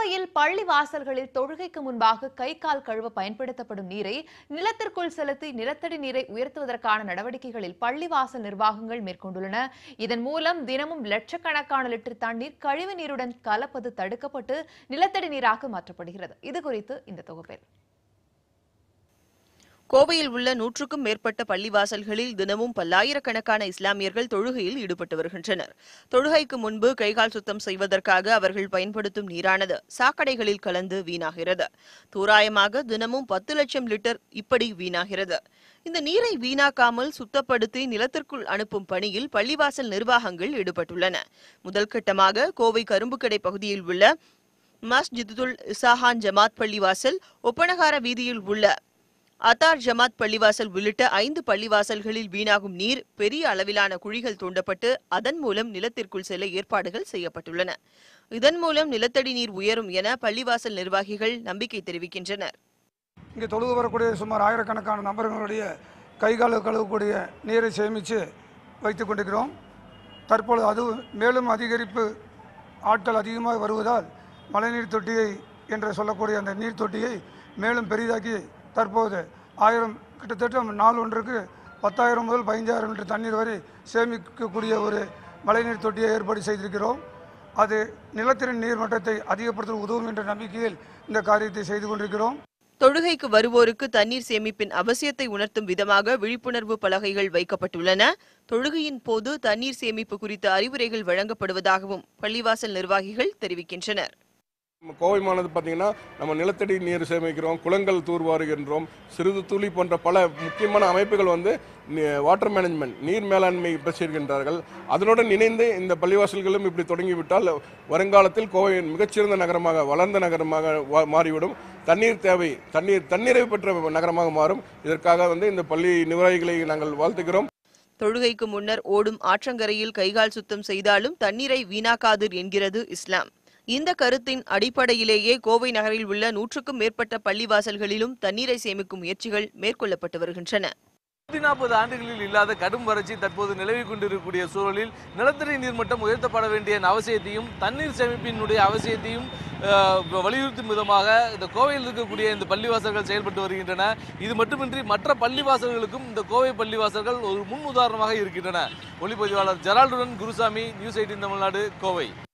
கோவையில் பள்ளி வாசல்களில் தொழுகைக்கு முன்பாக கை கால் கழுவ பயன்படுத்தப்படும் நீரை நிலத்திற்குள் செலுத்தி நிலத்தடி நீரை உயர்த்துவதற்கான நடவடிக்கைகளில் பள்ளிவாசல் நிர்வாகங்கள் மேற்கொண்டுள்ளன இதன் மூலம் தினமும் லட்சக்கணக்கான லிட்டர் தண்ணீர் கழிவு நீருடன் கலப்பது தடுக்கப்பட்டு நிலத்தடி நீராக மாற்றப்படுகிறது இது குறித்து இந்த தொகுப்பில் கோவையில் உள்ள நூற்றுக்கும் மேற்பட்ட பள்ளிவாசல்களில் தினமும் பல்லாயிரக்கணக்கான இஸ்லாமியர்கள் தொழுகையில் ஈடுபட்டு வருகின்றனர் தொழுகைக்கு முன்பு கைகால் சுத்தம் செய்வதற்காக அவர்கள் பயன்படுத்தும் நீரானது சாக்கடைகளில் கலந்து வீணாகிறது தோராயமாக தினமும் பத்து லட்சம் லிட்டர் இப்படி வீணாகிறது இந்த நீரை வீணாக்காமல் சுத்தப்படுத்தி நிலத்திற்குள் அனுப்பும் பணியில் பள்ளிவாசல் நிர்வாகங்கள் ஈடுபட்டுள்ளன முதல் கட்டமாக கோவை கரும்புக்கடை பகுதியில் உள்ள மஸ்ஜிதுல் இசாஹான் ஜமாத் பள்ளிவாசல் ஒப்பனகார வீதியில் உள்ள அத்தார் ஜமாத் பள்ளிவாசல் உள்ளிட்ட ஐந்து பள்ளிவாசல்களில் வீணாகும் நீர் பெரிய அளவிலான குழிகள் தோண்டப்பட்டு அதன் மூலம் நிலத்திற்குள் செல்ல ஏற்பாடுகள் செய்யப்பட்டுள்ளன இதன் மூலம் நிலத்தடி நீர் உயரும் என பள்ளிவாசல் நிர்வாகிகள் நம்பிக்கை தெரிவிக்கின்றனர் இங்கே தொழுது வரக்கூடிய சுமார் ஆயிரக்கணக்கான நபர்களுடைய கைகால கழுவக்கூடிய நீரை சேமித்து வைத்து கொண்டிருக்கிறோம் தற்பொழுது அது மேலும் அதிகரிப்பு ஆட்கள் அதிகமாக வருவதால் மழைநீர் தொட்டியை என்று சொல்லக்கூடிய அந்த நீர் தொட்டியை மேலும் பெரிதாக்கி தற்போது ஆயிரம் கிட்டத்தட்ட நாள் ஒன்றுக்கு பத்தாயிரம் முதல் பதினஞ்சாயிரம் லிட்டர் தண்ணீர் வரை சேமிக்கக்கூடிய ஒரு மழைநீர் தொட்டியை ஏற்பாடு செய்திருக்கிறோம் அது நிலத்தடி நீர் மட்டத்தை அதிகப்படுத்த உதவும் என்ற நம்பிக்கையில் இந்த காரியத்தை செய்து கொண்டிருக்கிறோம் தொழுகைக்கு வருவோருக்கு தண்ணீர் சேமிப்பின் அவசியத்தை உணர்த்தும் விதமாக விழிப்புணர்வு பலகைகள் வைக்கப்பட்டுள்ளன தொழுகையின் போது தண்ணீர் சேமிப்பு குறித்த அறிவுரைகள் வழங்கப்படுவதாகவும் பள்ளிவாசல் நிர்வாகிகள் தெரிவிக்கின்றனர் நம்ம கோவை மாநகர் பார்த்தீங்கன்னா நம்ம நிலத்தடி நீர் சேமிக்கிறோம் குளங்கள் தூர்வாருகின்றோம் சிறிது துளி போன்ற பல முக்கியமான அமைப்புகள் வந்து வாட்டர் மேனேஜ்மெண்ட் நீர் மேலாண்மை பெற்றிருக்கின்றார்கள் அதனுடன் இணைந்து இந்த பள்ளிவாசல்களும் இப்படி தொடங்கிவிட்டால் வருங்காலத்தில் கோவை மிகச்சிறந்த நகரமாக வளர்ந்த நகரமாக வா- மாறிவிடும் தண்ணீர் தேவை தண்ணீர் தண்ணீரை பெற்ற நகரமாக மாறும் இதற்காக வந்து இந்த பள்ளி நிர்வாகிகளை நாங்கள் வாழ்த்துகிறோம் தொழுகைக்கு முன்னர் ஓடும் ஆற்றங்கரையில் கைகால் சுத்தம் செய்தாலும் தண்ணீரை வீணாக்காதீர் என்கிறது இஸ்லாம் இந்த கருத்தின் அடிப்படையிலேயே கோவை நகரில் உள்ள நூற்றுக்கும் மேற்பட்ட பள்ளிவாசல்களிலும் தண்ணீரை சேமிக்கும் முயற்சிகள் மேற்கொள்ளப்பட்டு வருகின்றன நூற்றி நாற்பது ஆண்டுகளில் இல்லாத கடும் வறட்சி தற்போது நிலவிக் கொண்டிருக்கக்கூடிய சூழலில் நிலத்தடி நீர்மட்டம் உயர்த்தப்பட வேண்டிய அவசியத்தையும் தண்ணீர் சேமிப்பினுடைய அவசியத்தையும் அஹ், வலியுறுத்தும் விதமாக இந்த கோவையில் இருக்கக்கூடிய இந்த பள்ளிவாசல்கள் செயல்பட்டு வருகின்றன இது மட்டுமின்றி மற்ற பள்ளிவாசல்களுக்கும் இந்த கோவை பள்ளிவாசல்கள் ஒரு முன் உதாரணமாக இருக்கின்றன ஒளிப்பதிவாளர் ஜெரால்டுடன் குருசாமி நியூஸ் எயிட்டின் தமிழ்நாடு கோவை